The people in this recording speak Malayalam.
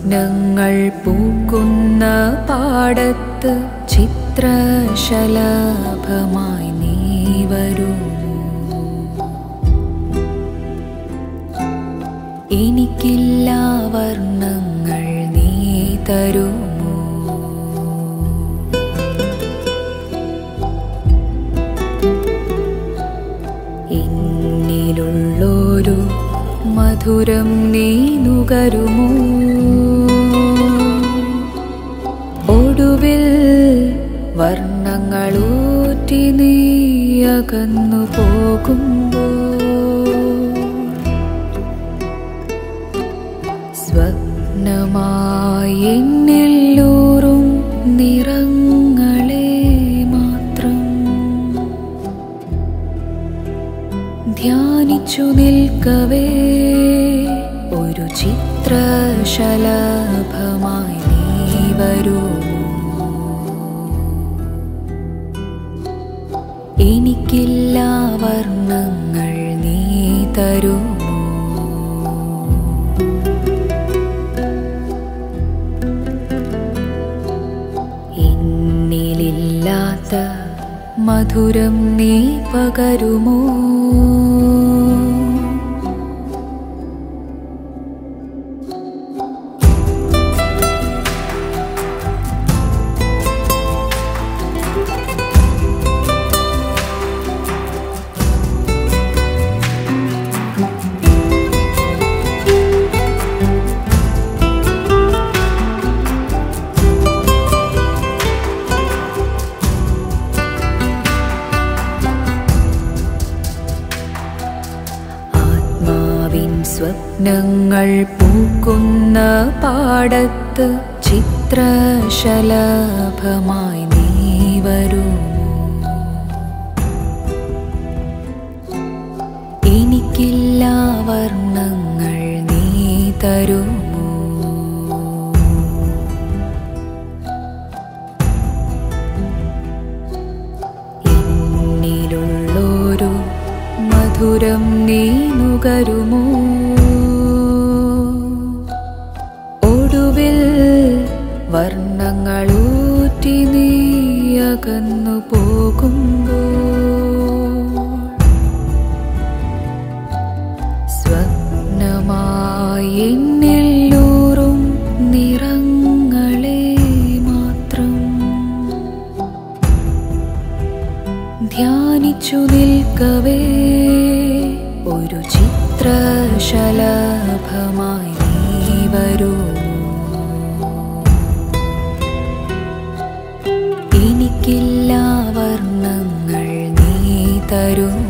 സ്വപ്നങ്ങൾ പൂക്കുന്ന പാടത്ത് ചിത്രശലഭമായി നീ വരുമോ എനിക്കില്ല വർണ്ണങ്ങൾ നീ തരുമോ എന്നിലുള്ളൊരു മധുരം നീ നുകരുമോ ഒടുവിൽ വർണ്ണങ്ങളൂറ്റി നീ അകന്നു പോകുമ്പോൾ സ്വപ്നമായി എന്നില്ലൂറും നിറങ്ങളെ മാത്രം ധ്യാനിച്ചു നിൽക്കവേ ഒരു ചിത്രശലഭമായി നീ വരുമോ എനിക്കില്ല വർണ്ണങ്ങൾ നീ തരുമോ എന്നിലില്ലാത്ത മധുരം നീ പകരുമോ ആത്മാവിൻ സ്വപ്നങ്ങൾ പൂക്കുന്ന പാടത്ത് ചിത്രശലഭമായി നീ വരുമോ എനിക്കില്ല വർണ്ണങ്ങൾ നീ തരുമോ എന്നിലുള്ളൊരു മധുരം നീ നുകരുമോ ഒടുവിൽ വർണ്ണങ്ങളൂറ്റി നീ അകന്നു പോകുമ്പോൾ സ്വപ്നമായി എന്നില്ലൂറും നിറങ്ങളെ മാത്രം ധ്യാനിച്ചു നിൽക്കവേ ഒരു ചിത്രശലഭമായി നീ വരുമോ എനിക്കില്ല വർണ്ണങ്ങൾ നീ തരുമോ